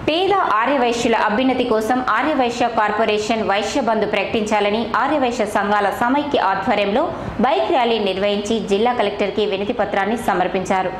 పేద ఆర్యవైశ్యుల అభ్యున్నతి కోసం ఆర్యవైశ్య కార్పొరేషన్ వైశ్య బంధు ప్రకటించాలని ఆర్యవైశ్య సంఘాల సమైక్య ఆధ్వర్యంలో బైక్ ర్యాలీ నిర్వహించి జిల్లా కలెక్టర్కి వినతి పత్రాన్ని సమర్పించారు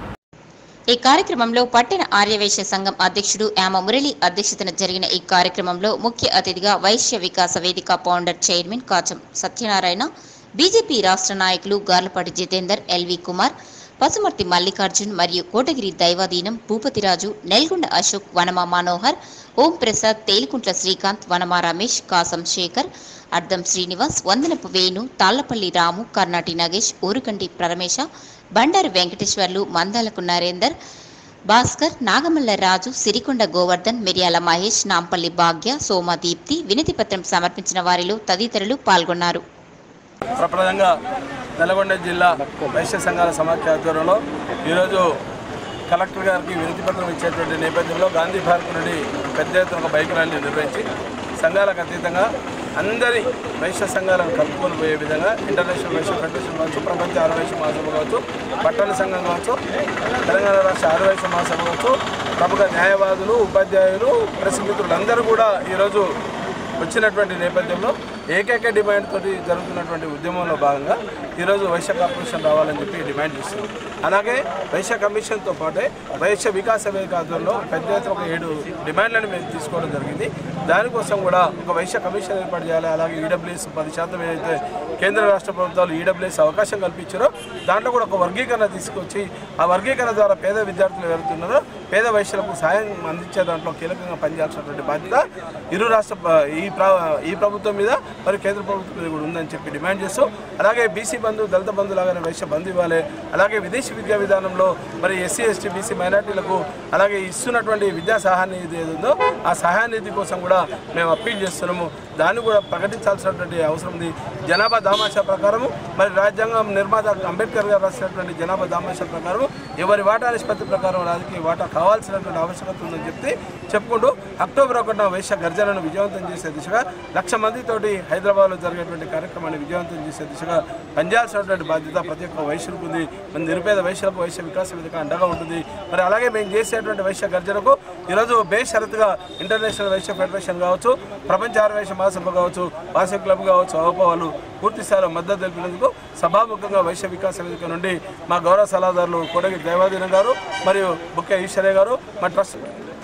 ఈ కార్యక్రమంలో పట్టణ ఆర్యవైశ్య సంఘం అధ్యక్షుడు యామ మురళి అధ్యక్షతన జరిగిన ఈ కార్యక్రమంలో ముఖ్య అతిథిగా Vaishya Vikasa Vedika founder chairman Kacham Satyanarayana BJP రాష్ట్ర నాయకులు గార్లపాటి జితేందర్ ఎల్వి కుమార్ పసుమర్తి మల్లికార్జున్ మరియు కోటగిరి దైవాధీనం భూపతిరాజు నెల్గొండ అశోక్ వనమా మనోహర్ ఓం ప్రసాద్ తేలికుంట్ల శ్రీకాంత్ వనమా రమేష్ కాసం శేఖర్ అర్ధం శ్రీనివాస్ వందనపు వేణు తాళ్లపల్లి రాము కర్ణాటి నగేష్ ఊరుకంటి పరమేశ బండారు వెంకటేశ్వర్లు మందాలకు నరేందర్ భాస్కర్ నాగమల్ల రాజు సిరికొండ గోవర్ధన్ మిర్యాల మహేష్ నాంపల్లి భాగ్య సోమ దీప్తి వినతి పత్రం సమర్పించిన వారిలో తదితరులు పాల్గొన్నారు ప్రప్రదంగా నల్గొండ జిల్లా వైశ్య సంఘాల సమాఖ్య ఆధ్వర్యంలో ఈరోజు కలెక్టర్ గారికి వినతి పత్రం ఇచ్చేటువంటి నేపథ్యంలో గాంధీ పార్క్ నుండి పెద్ద ఎత్తున ఒక బైక్ ర్యాలీ నిర్వహించి సంఘాలకు అతీతంగా అందరి వైశ్య సంఘాలను కలుపుకొని పోయే విధంగా ఇంటర్నేషనల్ వైశ్య ఫెడరేషన్ కావచ్చు ప్రపంచ ఆరువైశ్య మహాసభ కావచ్చు పట్టణ సంఘం కావచ్చు తెలంగాణ రాష్ట్ర ఆరువైశ్య మహాసభ కావచ్చు ప్రముఖ న్యాయవాదులు ఉపాధ్యాయులు ప్రెస్ మిత్రులు అందరూ కూడా ఈరోజు వచ్చినటువంటి నేపథ్యంలో ఏకైక డిమాండ్ తోటి జరుగుతున్నటువంటి ఉద్యమంలో భాగంగా ఈరోజు వైశ్య కార్పొరేషన్ రావాలని చెప్పి డిమాండ్ చేస్తున్నాం అలాగే వైశ్య కమిషన్తో పాటే వైశ్య వికాస వేదిక ఆధ్వర్యంలో పెద్ద ఎత్తున ఒక ఏడు డిమాండ్లను మేము తీసుకోవడం జరిగింది దానికోసం కూడా ఒక వైశ్య కమిషన్ ఏర్పాటు చేయాలి అలాగే ఈడబ్ల్యూఎస్ పది శాతం ఏదైతే కేంద్ర రాష్ట్ర ప్రభుత్వాలు ఈడబ్ల్యూఎస్ అవకాశం కల్పించారో దాంట్లో కూడా ఒక వర్గీకరణ తీసుకొచ్చి ఆ వర్గీకరణ ద్వారా పేద విద్యార్థులు ఎవరుతున్నారో పేద వైశ్యులకు సాయం అందించే దాంట్లో కీలకంగా పనిచేయాల్సినటువంటి బాధ్యత ఇరు రాష్ట్ర ప్ర- ఈ ప్ర ఈ ప్రభుత్వం మీద మరి కేంద్ర ప్రభుత్వం మీద కూడా ఉందని చెప్పి డిమాండ్ చేస్తూ అలాగే బీసీ బంధు దళిత బంధు లాగానే వైశ్య బంధు ఇవ్వాలి అలాగే విదేశీ విద్యా విధానంలో మరి ఎస్సీ ఎస్టీ బీసీ మైనార్టీలకు అలాగే ఇస్తున్నటువంటి విద్యా సహాయ నిధి ఏది ఉందో ఆ సహాయ నిధి కోసం కూడా మేము అప్పీల్ చేస్తున్నాము దాన్ని కూడా ప్రకటించాల్సినటువంటి అవసరం ఉంది జనాభా దామాషా ప్రకారము మరి రాజ్యాంగం నిర్మాత అంబేద్కర్ గారు రాసినటువంటి జనాభా దామాషా ప్రకారం ఎవరి వాటా నిష్పత్తి ప్రకారం రాజకీయ వాటా కావాల్సినటువంటి ఆవశ్యకత ఉందని చెప్తే చెప్పుకుంటూ అక్టోబర్ ఒకటిన వైశ్య గర్జనను విజయవంతం చేసే దిశగా లక్ష మందితోటి హైదరాబాద్లో జరిగేటువంటి కార్యక్రమాన్ని విజయవంతం చేసే దిశగా పనిచేయాల్సినటువంటి బాధ్యత ప్రతి ఒక్క వైశ్యులకు ఉంది మన నిరుపేద వైశ్యులకు వైశ్య వికాస వేదిక అండగా ఉంటుంది మరి అలాగే మేము చేసేటువంటి వైశ్య గర్జనకు ఈరోజు బేషరతుగా ఇంటర్నేషనల్ వైశ్య ఫెడరేషన్ కావచ్చు ప్రపంచ ఆర్వైశ్య మహాసభ కావచ్చు వాసవి క్లబ్ కావచ్చు అవప వాళ్ళు పూర్తి స్థాయిలో మద్దతు తెలిపినందుకు సభాముఖంగా వైశ్య వికాస వేదిక నుండి మా గౌరవ సలహాదారులు కోటగి దేవాదీనం గారు మరియు బుక్క ఈశ్వరయ్య గారు మా ట్రస్ట్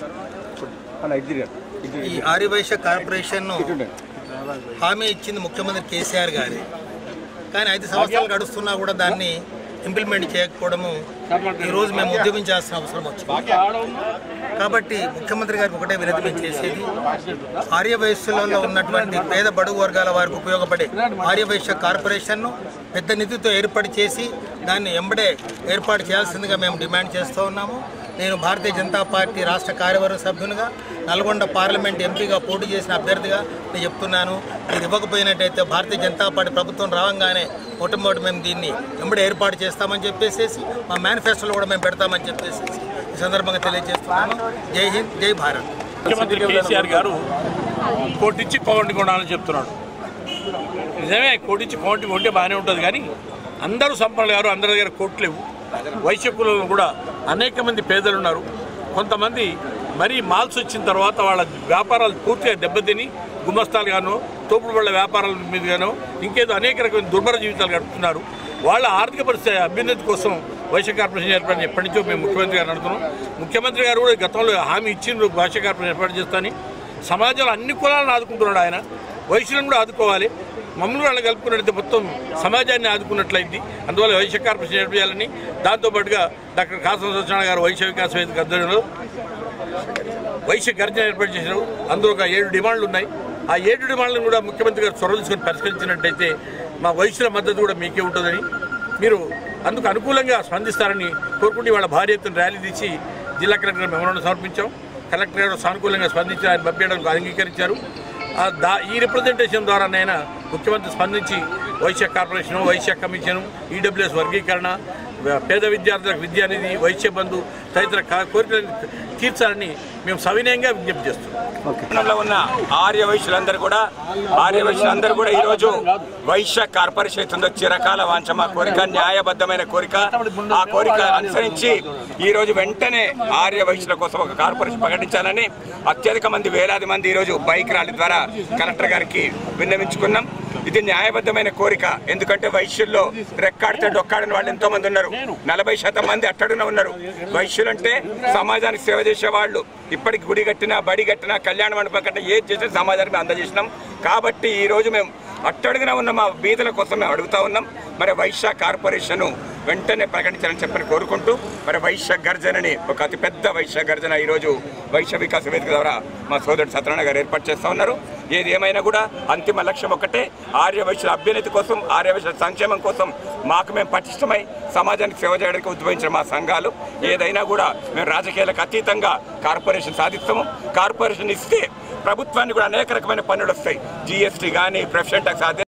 ఈ ఆర్యవైశ్య కార్పొరేషన్ హామీ ఇచ్చింది ముఖ్యమంత్రి కేసీఆర్ గారి కానీ ఐదు సంవత్సరాలు గడుస్తున్నా కూడా దాన్ని ఇంప్లిమెంట్ చేయకపోవడము ఈరోజు మేము ఉద్యమించాల్సిన అవసరం వచ్చింది కాబట్టి ముఖ్యమంత్రి గారికి ఒకటే వినతి మేము చేసేది ఆర్యవైశ్యులలో ఉన్నటువంటి పేద బడుగు వర్గాల వారికి ఉపయోగపడే ఆర్యవైశ్య కార్పొరేషన్ను పెద్ద నిధితో ఏర్పాటు చేసి దాన్ని ఎంబడే ఏర్పాటు చేయాల్సిందిగా మేము డిమాండ్ చేస్తూ ఉన్నాము నేను భారతీయ జనతా పార్టీ రాష్ట్ర కార్యవర్గ సభ్యునిగా నల్గొండ పార్లమెంట్ ఎంపీగా పోటీ చేసిన అభ్యర్థిగా నేను చెప్తున్నాను మీరు ఇవ్వకపోయినట్టయితే భారతీయ జనతా పార్టీ ప్రభుత్వం రావంగానే మొట్టమొదటి మేము దీన్ని ఎంబడే ఏర్పాటు చేస్తామని చెప్పేసి మా మేనిఫెస్టోలో కూడా మేము పెడతామని చెప్పేసి ఈ సందర్భంగా తెలియజేస్తున్నాను జై హింద్ జై భారత్ ముఖ్యమంత్రి కేసీఆర్ గారు కోటిచ్చి పౌండ్ కొనాలని చెప్తున్నాడు నిజమే కోటిచ్చి పౌండ్ కొంటే బాగానే ఉంటుంది కానీ అందరూ సంపన్నులు గారు అందరి దగ్గర కోట్లు లేవు వైశ్య కులంలో కూడా అనేక మంది పేదలు ఉన్నారు కొంతమంది మరీ మాల్స్ వచ్చిన తర్వాత వాళ్ళ వ్యాపారాలు పూర్తిగా దెబ్బతిని గుమస్తాలు గాను తోపుడు వాళ్ళ వ్యాపారాల మీద గాను ఇంకేదో అనేక రకమైన దుర్భర జీవితాలు గడుపుతున్నారు వాళ్ళ ఆర్థిక పరిస్థితి అభ్యున్నతి కోసం వైశ్య కార్పొరేషన్ ఏర్పాటు ఎప్పటి నుంచో మేము ముఖ్యమంత్రి గారు అడుగుతున్నాం ముఖ్యమంత్రి గారు కూడా గతంలో హామీ ఇచ్చిండ్రు వైశ్య కార్పొరేషన్ ఏర్పాటు చేస్తానని సమాజంలో అన్ని కులాలను ఆదుకుంటున్నాడు ఆయన వైశ్యులను కూడా ఆదుకోవాలి మమ్మల్ని వాళ్ళు కలుపుకున్నట్లయితే మొత్తం సమాజాన్ని ఆదుకున్నట్లయింది అందువల్ల వైశ్య కార్పొరేషన్ ఏర్పాటు చేయాలని దాంతోపాటుగా డాక్టర్ కాసం సత్యనారాయణ గారు వైశ్య వికాస వేదిక ఆధ్వర్యంలో వైశ్య గర్జన ఏర్పాటు చేశారు అందులో ఒక ఏడు డిమాండ్లు ఉన్నాయి ఆ ఏడు డిమాండ్లను కూడా ముఖ్యమంత్రి గారు చొరవ తీసుకొని పరిష్కరించినట్టయితే మా వైశ్యుల మద్దతు కూడా మీకే ఉంటుందని మీరు అందుకు అనుకూలంగా స్పందిస్తారని కోరుకుంటే వాళ్ళ భారీ ఎత్తున ర్యాలీ తీసి జిల్లా కలెక్టర్ మెమోరాండం సమర్పించాం కలెక్టర్ గారు సానుకూలంగా స్పందించి ఆయన పంపించడానికి అంగీకరించారు ఆ దా ఈ రిప్రజెంటేషన్ ద్వారానైనా ముఖ్యమంత్రి స్పందించి Vaishya corporation Vaishya commission EWS వర్గీకరణ పేద విద్యార్థులకు విద్యానిధి వైశ్య బంధు తదితర కా- కోరికలను తీర్చాలని మేము సవినయంగా విజ్ఞప్తి చేస్తున్నాం పట్టణంలో ఉన్న ఆర్య వైశ్యులందరూ కూడా ఆర్య వైశ్యులందరూ కూడా ఈరోజు వైశ్య కార్పొరేషన్ అవుతుందో చిరకాల వాంఛ మా కోరిక న్యాయబద్ధమైన కోరిక ఆ కోరిక అనుసరించి ఈ రోజు వెంటనే ఆర్య వైశ్యుల కోసం ఒక కార్పొరేషన్ ప్రకటించాలని అత్యధిక మంది వేలాది మంది ఈ రోజు బైక్ ర్యాలీ ద్వారా కలెక్టర్ గారికి విన్నవించుకున్నాం ఇది న్యాయబద్ధమైన కోరిక ఎందుకంటే వైశ్యుల్లో రెక్కాడితే డొక్కాడని వాళ్ళు ఎంతో మంది ఉన్నారు నలభై శాతం మంది అట్టడున ఉన్నారు వైశ్యులంటే సమాజానికి సేవ చేసే వాళ్ళు ఇప్పటికి గుడి కట్టినా బడి కట్టినా కళ్యాణ మండపం కట్టినా ఏది చేసినా సమాజానికి మేము అందజేసినాం కాబట్టి ఈ రోజు మేము అట్టడుగున ఉన్న మా బీదల కోసం మేము అడుగుతా ఉన్నాం మరి వైశ్య కార్పొరేషన్ వెంటనే ప్రకటించాలని చెప్పని కోరుకుంటూ మరి వైశ్య గర్జనని ఒక అతిపెద్ద వైశ్య గర్జన ఈరోజు వైశ్య వికాస వేదిక ద్వారా మా సోదరుడు సత్యనారాయణ గారు ఏర్పాటు చేస్తూ ఉన్నారు ఏది ఏమైనా కూడా అంతిమ లక్ష్యం ఒకటే ఆర్య వైశ్యుల అభ్యున్నతి కోసం ఆర్య వైశ్యుల సంక్షేమం కోసం మాకు మేము పటిష్టమై సమాజానికి సేవ చేయడానికి ఉద్భవించిన మా సంఘాలు ఏదైనా కూడా మేము రాజకీయాలకు అతీతంగా కార్పొరేషన్ సాధిస్తాము కార్పొరేషన్ ఇస్తే ప్రభుత్వానికి కూడా అనేక రకమైన పన్నులు వస్తాయి జిఎస్టీ కానీ ప్రెసిడెంట్ ట్యాక్స్